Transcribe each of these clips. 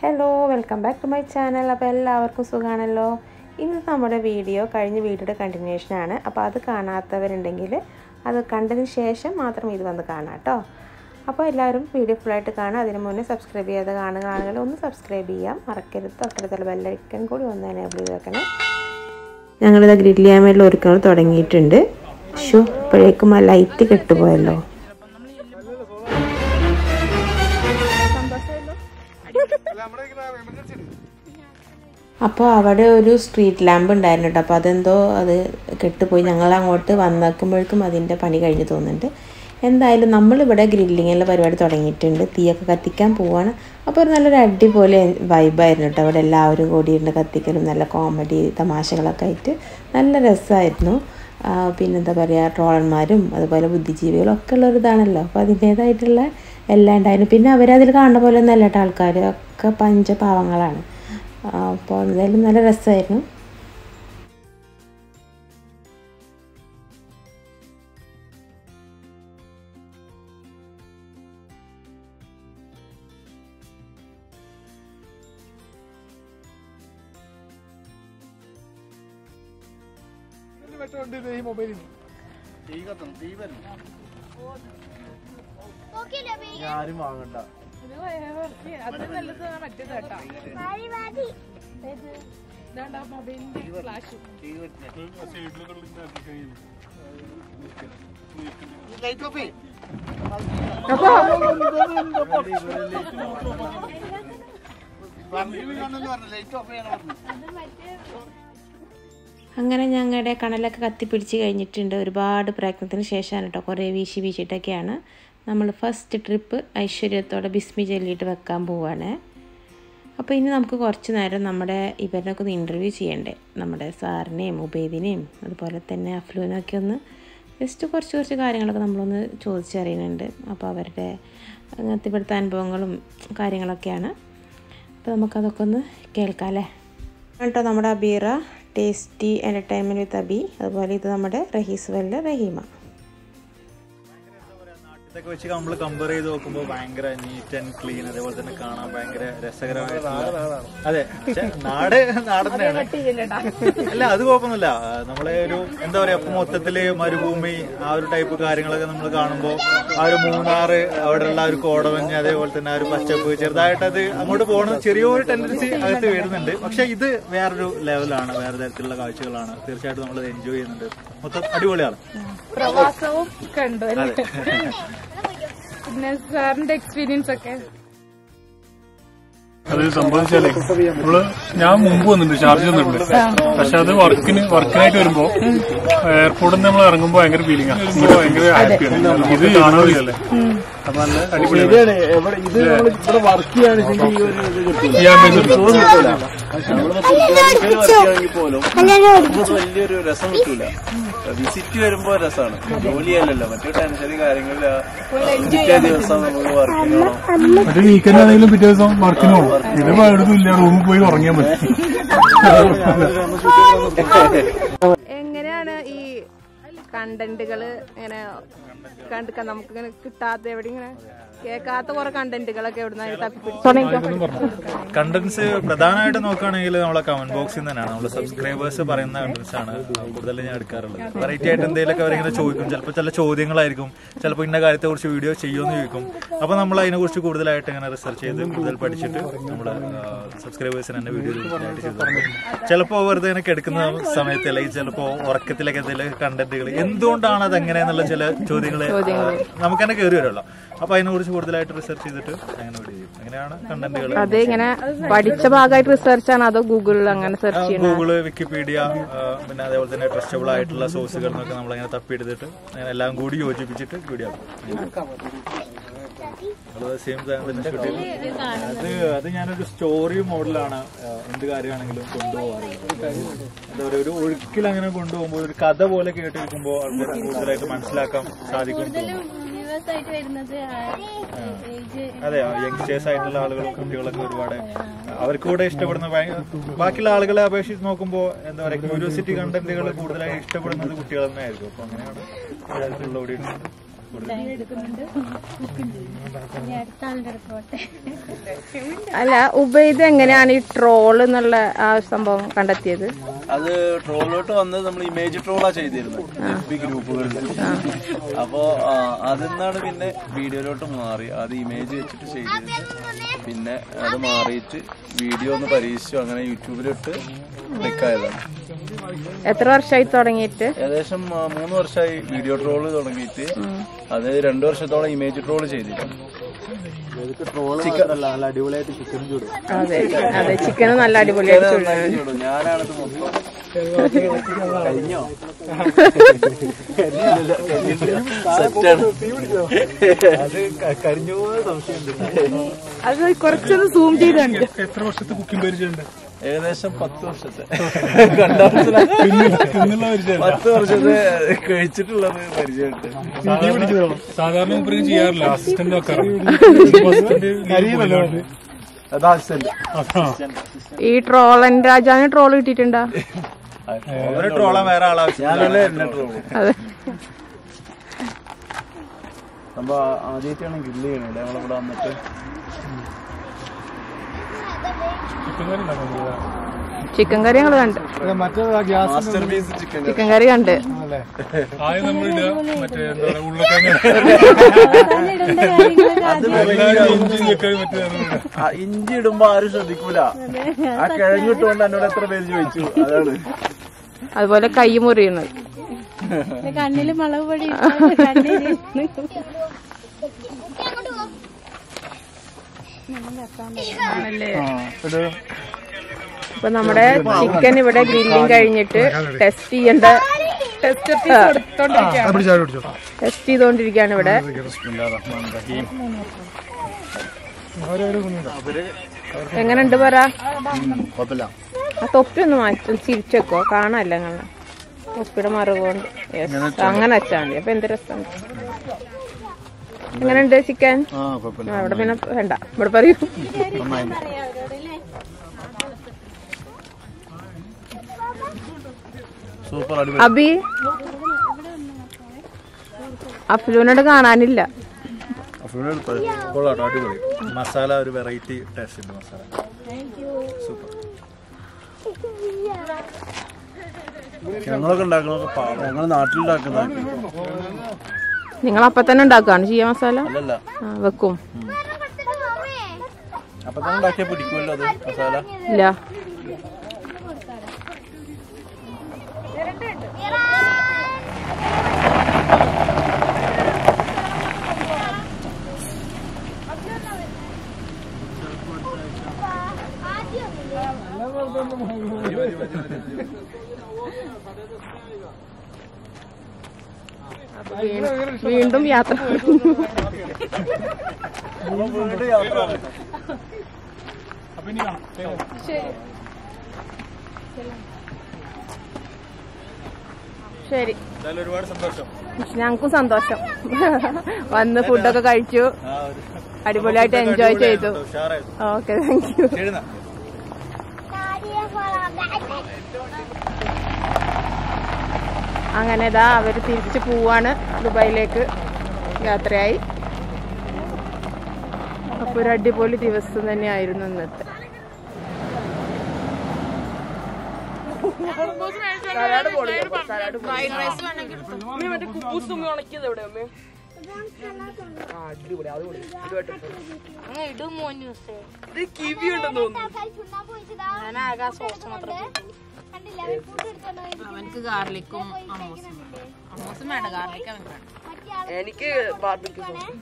Hello welcome back to my channel അപ്പോൾ എല്ലാവർക്കും സുഖമാണല്ലോ ഇന്ന് നമ്മുടെ വീഡിയോ കഴിഞ്ഞ വീഡിയോയുടെ കണ്ടിന്യൂഷനാണ് അപ്പോൾ അത് കാണാത്തവരുണ്ടെങ്കിൽ അത് കണ്ടതിന് ശേഷം മാത്രം ഇത് വന്ന് കാണാം കേട്ടോ അപ്പോൾ എല്ലാവരും വീഡിയോ ഫുള്ളായിട്ട് കാണാം അതിന് മുന്നേ സബ്സ്ക്രൈബ് ചെയ്യാതെ കാണുകയാണെങ്കിൽ ഒന്ന് സബ്സ്ക്രൈബ് ചെയ്യാം മറക്കരുത് തൊട്ടടുത്തുള്ള ബെല്ലൈക്കൻ കൂടി ഒന്ന് എനേബിൾ ചെയ്ത് വെക്കണം ഞങ്ങളിത് ഗ്രില്ല് ചെയ്യാൻ വേണ്ടി ഒരുക്കങ്ങൾ തുടങ്ങിയിട്ടുണ്ട് ഷോ ഇപ്പോഴേക്കും ആ ലൈറ്റ് കെട്ടുപോയല്ലോ അപ്പോൾ അവിടെ ഒരു സ്ട്രീറ്റ് ലാമ്പ് ഉണ്ടായിരുന്നു കേട്ടോ അപ്പോൾ അതെന്തോ അത് കെട്ടുപോയി ഞങ്ങൾ അങ്ങോട്ട് വന്നേക്കുമ്പോഴേക്കും അതിൻ്റെ പണി കഴിഞ്ഞ് തോന്നുന്നുണ്ട് എന്തായാലും നമ്മളിവിടെ ഗ്രില്ലിങ്ങുള്ള പരിപാടി തുടങ്ങിയിട്ടുണ്ട് തീയൊക്കെ കത്തിക്കാൻ പോവാണ് അപ്പോൾ ഒരു നല്ലൊരു അടിപൊളി വൈബായിരുന്നു കേട്ടോ അവിടെ എല്ലാവരും കൂടിയിരുന്ന് കത്തിക്കലും നല്ല കോമഡി തമാശകളൊക്കെ ആയിട്ട് നല്ല രസമായിരുന്നു പിന്നെന്താ പറയുക ട്രോളന്മാരും അതുപോലെ ബുദ്ധിജീവികളും ഒക്കെ ഉള്ള ഒരു ഇതാണല്ലോ അപ്പോൾ അതിൻ്റേതായിട്ടുള്ള എല്ലാം ഉണ്ടായിരുന്നു പിന്നെ അവരതിൽ കാണുന്ന പോലെ ഒന്നും അല്ല കേട്ടോ ആൾക്കാർ ഒക്കെ പഞ്ചപാവങ്ങളാണ് അപ്പോൾ എന്തായാലും നല്ല രസമായിരുന്നു ആരും വാങ്ങണ്ട ലൈറ്റ് ഓഫ് ചെയ്യ്. പറഞ്ഞിട്ട് കാണുമെന്ന് പറഞ്ഞു. ലൈറ്റ് ഓഫ് ചെയ്യണം പറഞ്ഞു. അങ്ങനെ ഞങ്ങളുടെ കണലൊക്കെ കത്തിപ്പിടിച്ച് കഴിഞ്ഞിട്ടുണ്ട് ഒരുപാട് പ്രയത്നത്തിന് ശേഷമാണ് കേട്ടോ കുറേ വീശി വീശിയിട്ടൊക്കെയാണ് നമ്മൾ ഫസ്റ്റ് ട്രിപ്പ് ഐശ്വര്യത്തോടെ ബിസ്മി ചൊല്ലിയിട്ട് വെക്കാൻ പോവുകയാണ് അപ്പോൾ ഇനി നമുക്ക് കുറച്ച് നേരം നമ്മുടെ ഇവരിനൊക്കെ ഒന്ന് ഇൻ്റർവ്യൂ ചെയ്യണ്ടേ നമ്മുടെ സാറിനെയും ഉബൈദിനെയും അതുപോലെ തന്നെ അഫ്ലുവിനൊക്കെ ഒന്ന് ജസ്റ്റ് കുറച്ച് കുറച്ച് കാര്യങ്ങളൊക്കെ നമ്മളൊന്ന് ചോദിച്ചറിയുന്നുണ്ട് അപ്പോൾ അവരുടെ അങ്ങനത്തെ ഇവിടുത്തെ അനുഭവങ്ങളും കാര്യങ്ങളൊക്കെയാണ് അപ്പോൾ നമുക്കതൊക്കെ ഒന്ന് കേൾക്കാം അല്ലേ കേട്ടോ നമ്മുടെ Abeera tasty entertainment with Abi അതുപോലെ ഇത് നമ്മുടെ റഹീസ് വെല്ല് റഹീമ ഇതൊക്കെ വെച്ച് നമ്മൾ കമ്പയർ ചെയ്ത് നോക്കുമ്പോൾ ഭയങ്കര നീറ്റ് ആൻഡ് ക്ലീൻ അതേപോലെ തന്നെ കാണാൻ ഭയങ്കര രസകരമായിട്ടുള്ള അതെ പക്ഷെ നാട് നാട് തന്നെയാണ് അല്ല അത് കുഴപ്പമൊന്നുമില്ല നമ്മളെ ഒരു എന്താ പറയാ ഇപ്പൊ മൊത്തത്തില് മരുഭൂമി ആ ഒരു ടൈപ്പ് കാര്യങ്ങളൊക്കെ നമ്മൾ കാണുമ്പോൾ ആ ഒരു മൂന്നാറ് അവിടെയുള്ള ആ ഒരു കോടമഞ്ഞ് അതേപോലെ തന്നെ ആ ഒരു പച്ചപ്പ് ചെറുതായിട്ട് അത് അങ്ങോട്ട് പോകണം ചെറിയൊരു ടെൻഡൻസി അകത്ത് വരുന്നുണ്ട് പക്ഷെ ഇത് വേറൊരു ലെവലാണ് വേറെ തരത്തിലുള്ള കാഴ്ചകളാണ് തീർച്ചയായിട്ടും നമ്മൾ എൻജോയ് ചെയ്യുന്നുണ്ട് മൊത്തം അടിപൊളിയാണ് പ്രവാസവും കണ്ടു അല്ലേ പിന്നെ സാറിന്റെ എക്സ്പീരിയൻസ് ഒക്കെ അത് സംഭവിച്ചാലേ നമ്മള് ഞാൻ മുമ്പ് വന്നിട്ടുണ്ട് ചാർജ് വന്നിട്ടുണ്ട് പക്ഷെ അത് വർക്കിന് വർക്കിനായിട്ട് വരുമ്പോ എയർപോർട്ടിൽ നിന്ന് നമ്മൾ ഇറങ്ങുമ്പോൾ ഭയങ്കര ഫീലിംഗ് ആണ് ഇങ്ങോട്ട് ഭയങ്കര ഹാപ്പിയാണ് ഇത് കാണാറില്ലല്ലേ അപ്പൊ നല്ല അടിപൊളിയാണ് ഇത് നമ്മൾ ഇവിടെ വർക്ക് ചെയ്യുകയാണെങ്കിൽ ഈ ഒരു ഇത് കിട്ടില്ല ഈ ആംബിയൻസ് ഉണ്ട്. സുഖം കിട്ടൂല നമ്മളിപ്പോ വർക്ക് ചെയ്യുകയാണെങ്കിൽ പോലും നമുക്ക് വലിയൊരു രസം കിട്ടൂല വിസിറ്റ് വരുമ്പോ രസമാണ് ജോലിയല്ലല്ലോ മറ്റു ടെൻഷന് കാര്യങ്ങളില്ല പിറ്റേ ദിവസം നമുക്ക് വർക്ക് ചെയ്യണം മറ്റേ വീക്കെൻഡ് ആണെങ്കിലും പിറ്റേ ദിവസം വർക്കിന് പോകും ഇത് എവിടുന്നും ഇല്ല റൂമിൽ പോയി ഉറങ്ങിയാൽ മതി എങ്ങനെയാണ് ഈ കണ്ടന്റുകള് ഇങ്ങനെ കണ്ട് നമുക്ക് ഇങ്ങനെ കിട്ടാത്ത എവിടെ ഇങ്ങനെ കേൾക്കാത്ത കുറെ കണ്ടന്റുകളൊക്കെ എവിടുന്ന തപ്പിപ്പിടിച്ചു കണ്ടന്റ്സ് പ്രധാനമായിട്ട് നോക്കുകയാണെങ്കിൽ നമ്മളെ കമന്റ് ബോക്സിൽ തന്നെയാണ് നമ്മളെ സബ്സ്ക്രൈബേഴ്സ് പറയുന്ന കണ്ടന്റ്സ് ആണ് കൂടുതൽ ഞാൻ എടുക്കാറുള്ളത് വെറൈറ്റി ആയിട്ട് എന്തെങ്കിലുമൊക്കെ അവരിങ്ങനെ ചോദിക്കും ചിലപ്പോൾ ചില ചോദ്യങ്ങളായിരിക്കും ചിലപ്പോൾ ഇന്ന കാര്യത്തെ കുറിച്ച് വീഡിയോ ചെയ്യുമെന്ന് ചോദിക്കും അപ്പൊ നമ്മൾ അതിനെ കുറിച്ച് കൂടുതലായിട്ട് ഇങ്ങനെ റിസർച്ച് ചെയ്ത് കൂടുതൽ പഠിച്ചിട്ട് നമ്മൾ സബ്സ്ക്രൈബേഴ്സിന് തന്നെ വീഡിയോ ആയിട്ട് ചെയ്തു ചിലപ്പോൾ വെറുതെ ഇങ്ങനെ എടുക്കുന്ന സമയത്ത് അല്ലെങ്കിൽ ചിലപ്പോൾ ഉറക്കത്തിലൊക്കെ എന്തെങ്കിലും കണ്ടന്റുകൾ എന്തുകൊണ്ടാണ് അത് എങ്ങനെയെന്നുള്ള ചില ചോദ്യങ്ങൾ നമുക്ക് തന്നെ കയറി വരുമല്ലോ അപ്പൊ അതിനെ കുറിച്ച് കൂടുതലായിട്ട് റിസർച്ച് ചെയ്തിട്ട് അങ്ങനെ വീഡിയോ ചെയ്യും അങ്ങനെയാണ് കണ്ടന്റുകൾ അത് ഇങ്ങനെ പഠിച്ച ഭാഗമായിട്ട് റിസർച്ച് ആണ് അതോ ഗൂഗിളിൽ അങ്ങനെ സെർച്ച് ചെയ്യണം ഗൂഗിള് വിക്കിപീഡിയ ആ, പിന്നെ അതേപോലെ തന്നെ ട്രസ്റ്റബിൾ ആയിട്ടുള്ള സോഴ്സുകൾ എന്നൊക്കെ നമ്മളങ്ങനെ തപ്പിയെടുത്തിട്ട് അങ്ങനെ എല്ലാം കൂടി യോജിപ്പിച്ചിട്ട് വീഡിയോ സെയിം തന്നെ ഷൂട്ട് ചെയ്തു അത് അത് ഞാനൊരു സ്റ്റോറി മോഡലാണ് ആ, എന്ത് കാര്യമാണെങ്കിലും കൊണ്ടുപോകാറുള്ളത് എന്താ പറയുക ഒരു ഒഴുക്കിൽ അങ്ങനെ കൊണ്ടുപോകുമ്പോൾ ഒരു കഥ പോലെ കേട്ടിരിക്കുമ്പോൾ ആൾക്കാർക്ക് കൂടുതലായിട്ട് മനസ്സിലാക്കാൻ സാധിക്കും എന്ന് തോന്നുന്നു. വ്യൂവേഴ്സ് ആയിട്ട് വരുന്നത് ഏജ് അതെ യങ്സ്റ്റേഴ്സ് ആയിട്ടുള്ള ആളുകളും കുട്ടികളൊക്കെ ഒരുപാട് അവർക്ക് കൂടെ ഇഷ്ടപ്പെടുന്ന ഭയ- ബാക്കിയുള്ള ആളുകളെ അപേക്ഷിച്ച് നോക്കുമ്പോൾ എന്താ പറയുക ക്യൂരിയോസിറ്റി കണ്ടന്റുകൾ കൂടുതലായി ഇഷ്ടപ്പെടുന്നത് കുട്ടികൾ തന്നെ ആയിരിക്കും അപ്പൊ അങ്ങനെയാണ് ഇതിലുള്ള audience. എടുക്കുന്നുണ്ട് ഇനി അടുത്ത ആളുടെ അടുത്ത് പോട്ടെ അല്ല ഉബൈദ് എങ്ങനെയാണ് ഈ ട്രോൾ എന്നുള്ള ആ സംഭവം കണ്ടെത്തിയത് അത് ട്രോളിലോട്ട് വന്നത് നമ്മൾ ഇമേജ് ട്രോളാ ചെയ്തിരുന്നത് എഫ് ബി ഗ്രൂപ്പുകളിൽ അപ്പോ ആ, അതിൽ നിന്നാണ് പിന്നെ വീഡിയോയിലോട്ട് മാറി അത് ഇമേജ് വെച്ചിട്ട് ചെയ്തിരുന്നത് പിന്നെ അത് മാറിയിട്ട് വീഡിയോ ഒന്ന് പരീക്ഷിച്ചു അങ്ങനെ യൂട്യൂബിലിട്ട് ക്ലിക്കായതാണ് എത്ര വർഷമായി തുടങ്ങിയിട്ട് ഏകദേശം ആ, മൂന്ന് വർഷമായി വീഡിയോ ട്രോള് തുടങ്ങിയിട്ട് അത് രണ്ടു വർഷത്തോളം ഇമേജ് ട്രോള് ചെയ്തിട്ടുണ്ട് നല്ല അടിപൊളിയായിട്ട് ചിക്കൻ ചൂടും അതെ അതെ ചിക്കൻ നല്ല അടിപൊളിയായിട്ട് ചുടും. നന്നായിട്ട് ചൂടും. ഞാനാണിത് മൊത്തം കഴിഞ്ഞോ സെറ്റാണ് അത് കരിഞ്ഞു പോകുന്ന സംശയമുണ്ട് അത് കുറച്ചൊന്ന് സൂം ചെയ്തുണ്ട് എത്ര വർഷത്തെ കുക്കിംഗ് പരിചയമുണ്ട് ഏകദേശം പത്ത് വർഷത്തെ കണ്ടാ മനസ്സിലായി. എന്നുള്ള പരിചയം പത്ത് വർഷത്തെ കഴിച്ചിട്ടുള്ളത് പരിചയമുണ്ട് സാധാരണ ഇവർക്ക് ചെയ്യാറില്ല അസിസ്റ്റന്റ് വെക്കാറുണ്ട് അതാ ഈ ട്രോളൻ രാജാവിന് ട്രോൾ കിട്ടിയിട്ടുണ്ടോ ഒരു ട്രോളാൻ വേറെ ആളാവശ്യം ഞാനല്ലേ എന്നെ ട്രോള് അതെ നമ്മ ആദ്യമായിട്ടാണ് ഗ്രില്ല് ചെയ്യണല്ലേ നമ്മളിവിടെ വന്നിട്ട് ചിക്കൻ കറി ഉണ്ടാക്കുന്നത് ചിക്കൻ കറി ഞങ്ങൾ കണ്ട് masterpiece chicken chicken curry കണ്ട് ആദ്യം നമ്മൾ ഇടുക മറ്റേ എന്താ പറയാ ഉരുളക്കിഴങ്ങ് ഇടേണ്ട കാര്യങ്ങളൊക്കെ എല്ലാവരും ഇഞ്ചി വെക്കാൻ മറ്റേ ആ ഇഞ്ചി ഇടുമ്പോ ആരും ശ്രദ്ധിക്കൂല ആ കിഴങ്ങിട്ടുകൊണ്ട് എന്നോട് എത്ര പേര് ചോദിച്ചു അതാണ് അതുപോലെ കൈ മുറിയുന്നത് ആദ്യം കണ്ണില് മുളക് പൊടി ഇട്ടാല് കണ്ണില് അപ്പൊ നമ്മുടെ ചിക്കൻ ഇവിടെ ഗ്രില്ലിങ് കഴിഞ്ഞിട്ട് ടെസ്റ്റ് ചെയ്യേണ്ട ടെസ്റ്റ് ടെസ്റ്റ് ചെയ്തോണ്ടിരിക്കാണ് ഇവിടെ എങ്ങനെയുണ്ട് പറ കുഴപ്പമില്ല ആ തൊപ്പി ഒന്ന് മാറ്റി ചിരിച്ചേക്കോ കാണാല്ല അങ്ങനെ തൊപ്പിയുടെ മറുകൊണ്ട് Yes. അങ്ങനെ വെച്ചാൽ മതി അപ്പൊ എന്ത് രസമുണ്ട് എങ്ങനെയുണ്ട് ചിക്കൻ ആ കുഴപ്പമില്ല ആ, ഇവിടെ പിന്നെ വേണ്ട ഇവിടെ പറയൂ സൂപ്പർ അടിപൊളി അബി അഫ്ലൂനോട് കാണാനില്ല കൊള്ളാട്ടോ അടിപൊളി മസാല ഒരു വെറൈറ്റി ടേസ്റ്റ് ഉണ്ട് മസാല സൂപ്പർ ഞങ്ങളൊക്കെ ഉണ്ടാക്കണതൊക്കെ പാവം ഞങ്ങൾ നാട്ടിലുണ്ടാക്കുന്നതൊക്കെ നിങ്ങൾ അപ്പൊ തന്നെ ഉണ്ടാക്കുകയാണ് ചെയ്യാ മസാല അല്ലല്ല ആ, വെക്കും അപ്പൊ തന്നെ ഉണ്ടാക്കിയാൽ പിടിക്കുമല്ലോ അത് മസാല ഇല്ല വീണ്ടും- വീണ്ടും യാത്ര അപ്പൊ ഇനി കാണാം ശരി എന്തായാലും ഒരുപാട് സന്തോഷം ഞങ്ങൾക്കും സന്തോഷം വന്ന് ഫുഡൊക്കെ കഴിച്ചു ആ ഒരു അടിപൊളിയായിട്ട് എൻജോയ് ചെയ്തു ഉഷാറായിരുന്നു ഓക്കെ താങ്ക് യു ശരി എന്നാ. അങ്ങനെ ഇതാ അവർ തിരിച്ചു പോവാണ് ദുബായിലേക്ക് യാത്രയായി അപ്പൊ ഒരു അടിപൊളി ദിവസം തന്നെയായിരുന്നു ഇന്നത്തെ അവനക്ക് ഗാർലിക്കും അമ്മൂസും അമ്മൂസും വേണ്ട ഗാർലിക് അവൻ വേണം എനിക്ക് ബാർബിക്യൂ സോസ്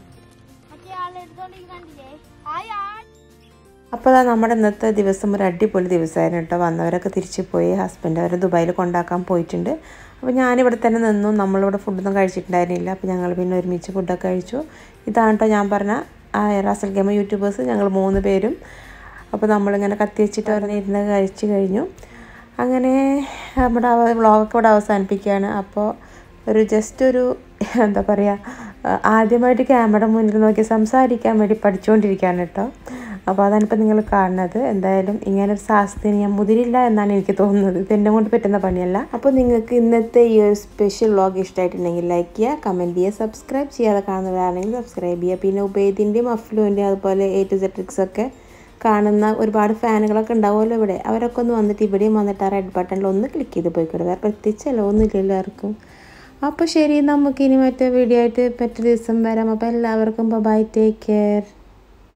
അപ്പോൾ അതാ നമ്മുടെ ഇന്നത്തെ ദിവസം ഒരു അടിപൊളി ദിവസമായിരുന്നു കേട്ടോ വന്നവരൊക്കെ തിരിച്ചു പോയി ഹസ്ബൻഡ് അവരെ ദുബായിൽ കൊണ്ടാക്കാൻ പോയിട്ടുണ്ട് അപ്പോൾ ഞാനിവിടെ തന്നെ നിന്നു നമ്മളിവിടെ ഫുഡൊന്നും കഴിച്ചിട്ടുണ്ടായിരുന്നില്ല അപ്പോൾ ഞങ്ങൾ പിന്നെ ഒരുമിച്ച് ഫുഡൊക്കെ കഴിച്ചു ഇതാണ് കേട്ടോ ഞാൻ പറഞ്ഞ ആ റാസൽ ഗെയിം യൂട്യൂബേഴ്സ് ഞങ്ങൾ മൂന്ന് പേരും അപ്പോൾ നമ്മളിങ്ങനെ കത്തി വെച്ചിട്ട് പറഞ്ഞിരുന്ന് കഴിച്ചു കഴിഞ്ഞു അങ്ങനെ നമ്മുടെ വ്ളോഗൊക്കെ ഇവിടെ അവസാനിപ്പിക്കുകയാണ് അപ്പോൾ ഒരു ജസ്റ്റ് ഒരു എന്താ പറയുക ആദ്യമായിട്ട് ക്യാമറ മുന്നിൽ നോക്കി സംസാരിക്കാൻ വേണ്ടി പഠിച്ചുകൊണ്ടിരിക്കുകയാണ് കേട്ടോ അപ്പോൾ അതാണ് ഇപ്പോൾ നിങ്ങൾ കാണുന്നത് എന്തായാലും ഇങ്ങനെ ഒരു സാഹസത്തിന് ഞാൻ മുതിരില്ല എന്നാണ് എനിക്ക് തോന്നുന്നത് ഇത് എന്നെ കൊണ്ട് പറ്റുന്ന പണിയല്ല അപ്പോൾ നിങ്ങൾക്ക് ഇന്നത്തെ ഈ ഒരു സ്പെഷ്യൽ വ്ളോഗ് ഇഷ്ടമായിട്ടുണ്ടെങ്കിൽ ലൈക്ക് ചെയ്യുക കമൻറ്റ് ചെയ്യുക സബ്സ്ക്രൈബ് ചെയ്യാതെ കാണുന്നവരാണെങ്കിൽ സബ്സ്ക്രൈബ് ചെയ്യുക പിന്നെ ഉബൈദിൻ്റെയും അഫ്ലുവിൻ്റെയും അതുപോലെ എ ടു സെഡ് ട്രിക്സ് ഒക്കെ കാണുന്ന ഒരുപാട് ഫാനുകളൊക്കെ ഉണ്ടാവുമല്ലോ ഇവിടെ അവരൊക്കെ ഒന്ന് വന്നിട്ട് ഇവിടെയും വന്നിട്ട് ആ റെഡ് ബട്ടണിൽ ഒന്ന് ക്ലിക്ക് ചെയ്ത് പോയിക്കോട്ടെ വേറെ പ്രത്യേകിച്ചല്ലോ ഒന്നുമില്ലല്ലോ ആർക്കും അപ്പോൾ ശരി നമുക്കിനി മറ്റേ വീഡിയോ ആയിട്ട് മറ്റു ദിവസം വരാം അപ്പോൾ എല്ലാവർക്കും ബൈ ടേക്ക് കെയർ